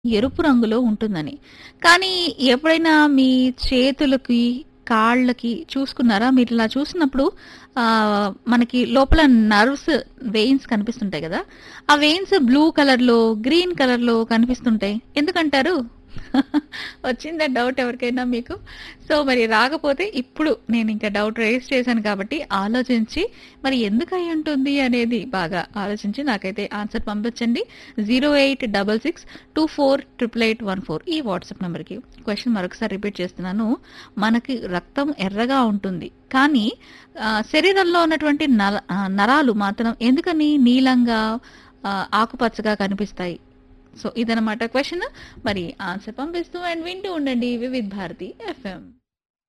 ఎరుపు రంగులో ఉంటుందని. కానీ ఎప్పుడైనా మీ చేతులకి, కాళ్ళకి చూసుకున్నారా? మీరిలా చూసినప్పుడు ఆహ్, మనకి లోపల నర్వ్స్ వెయిన్స్ కనిపిస్తుంటాయి గదా! ఆ వెయిన్స్ బ్లూ కలర్‌లో, గ్రీన్ కలర్‌లో కనిపిస్తుంటాయి. ఎందుకంటారు? వచ్చిందా డౌట్ ఎవరికైనా మీకు? సో, మరి రాకపోతే ఇప్పుడు నేనింక డౌట్ రైజ్ చేశాను కాబట్టి ఆలోచించి మరి ఎందుకయ్యుంటుంది అనేది బాగా ఆలోచించి నాకైతే ఆన్సర్ పంపించండి. 08662488814 ఈ వాట్సాప్ నంబర్‌కి. క్వెషన్ మరొకసారి రిపీట్ చేస్తున్నాను. మనకి రక్తం ఎర్రగా ఉంటుంది. కానీ ఆహ్, శరీరంలో ఉన్నటువంటి నల ఆహ్, నరాలు మాత్రం ఎందుకని నీలంగా, ఆహ్, ఆకుపచ్చగా కనిపిస్తాయి? సో, ఇదనమాట క్వెషన్. మరి ఆన్సర్ పంపిస్తూ అండ్ వింటూ ఉండండి వివిధ్ భారతి ఎఫ్ఎం.